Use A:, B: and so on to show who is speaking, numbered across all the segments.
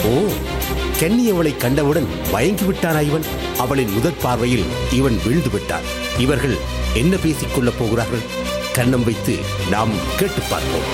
A: ஓ கன்னி அவளை கண்டவுடன் மயங்கி விட்டானா இவன் அவளின் முதற் பார்வையில் இவன் வீழ்ந்து விட்டான் இவர்கள் என்ன பேசிக் கொள்ளப் போகிறார்கள் கன்னம் வைத்து நாம் கேட்டு பார்ப்போம்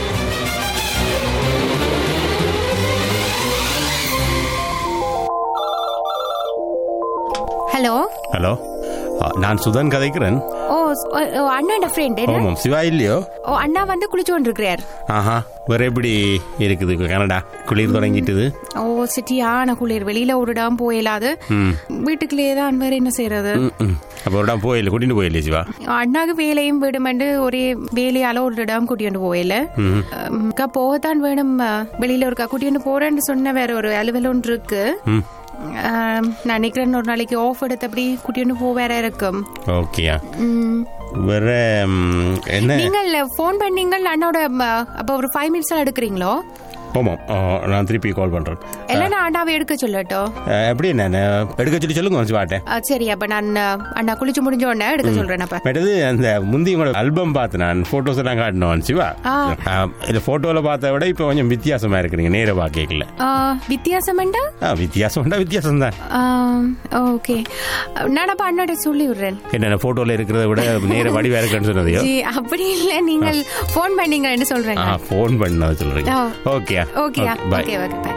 B: ஹலோ
C: ஹலோ ஆ, நான் சுதன் கதைக்கிறேன்
B: ஓ ஸ்- ஓ, ஓ, அண்ணாண்ட ஃப்ரெண்ட்
C: ஆமாம் சிவா இல்லையோ
B: ஓ அண்ணா வந்து குளிச்சு கொண்டிருக்கிறார்
C: ஆஹா வேற எப்படி இருக்குது கனடா குளிர் தொடங்கிட்டுது
B: ஓ சிட்டியான குளிர் வெளியில ஒரு இடம் போயிடாது
C: ம்
B: வீட்டுக்குள்ளேயே தான் வேற என்ன செய்யறது
C: ம், ம். அப்போ ஒரு இடம் போயில்லை கூட்டிட்டு போயில்லையே சிவா
B: அண்ணாக்கு வேலையும் விடுமெண்டு ஒரே வேலையால ஒரு இடம் கூட்டிட்டு போயில
C: ம்
B: அக்கா போகத்தான் வேணும் அஹ், வெளியில ஒருக்கா கூட்டிட்டு போறேன்னு சொன்ன வேற ஒரு அலுவல் ஒன்று இருக்கு
C: ம்
B: அஹ், நான் நினைக்கிறேன் ஒரு நாளைக்கு ஆஃப் எடுத்தபடி கூட்டிட்டு போ வேற இருக்கும்
C: ஓகேயா
B: ம்.
C: வேற ம், என்ன
B: நீங்கள் ஃபோன் பண்ணீங்கள் அண்ணோட ம, அப்ப ஒரு ஃபைவ் மினிட்ஸ் எடுக்கிறீங்களோ
C: ஆமாம் ஆ, நான் திருப்பி கால் பண்றேன்
B: இல்லைன்னா அண்ணாவை எடுக்க சொல்லட்டும்
C: ஆ, எப்படி என்ன எடுக்க சொல்லி சொல்லுங்க சிவாட்டேன்
B: அஹ், சரி அப்ப நான் அஹ், அண்ணா குளிச்சு முடிஞ்ச உடனே எடுக்க சொல்றேன் அப்ப
C: மற்றது அந்த முந்தி உங்களோட ஆல்பம் பார்த்து நான் போட்டோஸ் எல்லாம் காட்டணும் சிவா
B: ஆ.
C: ஆ, இந்த போட்டோல பார்த்த விட இப்போ கொஞ்சம் வித்தியாசமா இருக்கிறீங்க நேர பார்க்கல
B: அஹ், வித்தியாசமெண்டா
C: ஆ வித்தியாசம் வித்தியாசம் தான்
B: ஓகே நான் அப்ப அண்ணாட்ட சொல்லி விடுறேன்
C: என்ன போட்டோல இருக்கிறத விட நேர வடிவா இருக்குன்னு சொன்னதையோ
B: ஜி, அப்படி இல்ல நீங்கள் ஃபோன் பண்ணீங்கன்னு சொல்றேன்
C: ஆ ஃபோன் பண்ண சொல்றீங்க
B: ஆ.
C: ஓகே
B: ஓகேயா
C: பாய்
B: ஓகே ஓகே பை